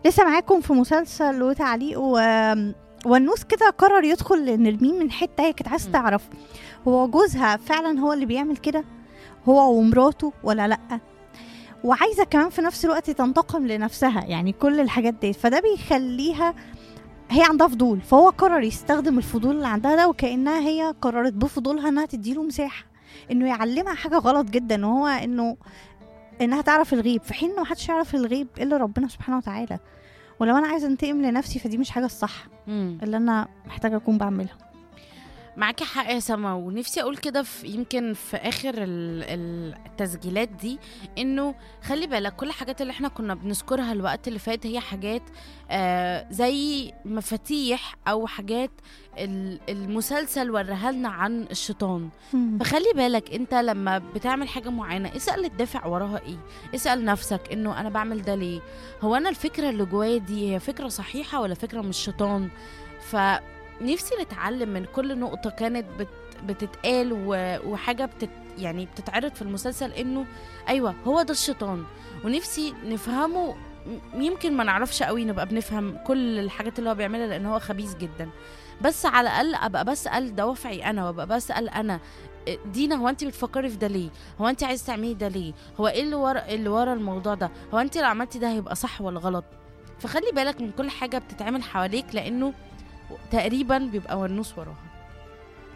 لسه معاكم في مسلسل وتعليق و... والنوس كده قرر يدخل نرمين من حته هي كانت عايزه مم. تعرف هو جوزها فعلا هو اللي بيعمل كده هو ومراته ولا لا وعايزه كمان في نفس الوقت تنتقم لنفسها يعني كل الحاجات دي فده بيخليها هي عندها فضول فهو قرر يستخدم الفضول اللي عندها ده وكانها هي قررت بفضولها انها تديله مساحه انه يعلمها حاجه غلط جدا وهو انه انها تعرف الغيب في حين انه محدش يعرف الغيب الا ربنا سبحانه وتعالى ولو انا عايزه انتقم لنفسي فدي مش حاجه الصح مم. اللي انا محتاجه اكون بعملها معاكي حق يا سما ونفسي اقول كده في يمكن في اخر ال- ال- التسجيلات دي انه خلي بالك كل الحاجات اللي احنا كنا بنذكرها الوقت اللي فات هي حاجات آه زي مفاتيح او حاجات ال- المسلسل وراها لنا عن الشيطان فخلي بالك انت لما بتعمل حاجه معينه اسال الدافع وراها ايه اسال نفسك انه انا بعمل ده ليه هو انا الفكره اللي جوايا دي هي فكره صحيحه ولا فكره من الشيطان فنفسي نتعلم من كل نقطه كانت بت بتتقال و- وحاجه بتت يعني بتتعرض في المسلسل انه ايوه هو ده الشيطان ونفسي نفهمه م- يمكن ما نعرفش قوي نبقى بنفهم كل الحاجات اللي هو بيعملها لان هو خبيث جدا بس على الاقل ابقى بسال دوافعي انا وابقى بسال انا دينا هو انت بتفكري في ده ليه هو انت عايز تعملي ده ليه هو ايه اللي ورا اللي ورا الموضوع ده هو انت لو عملتي ده هيبقى صح ولا غلط فخلي بالك من كل حاجه بتتعمل حواليك لانه تقريبا بيبقى ونوس وراها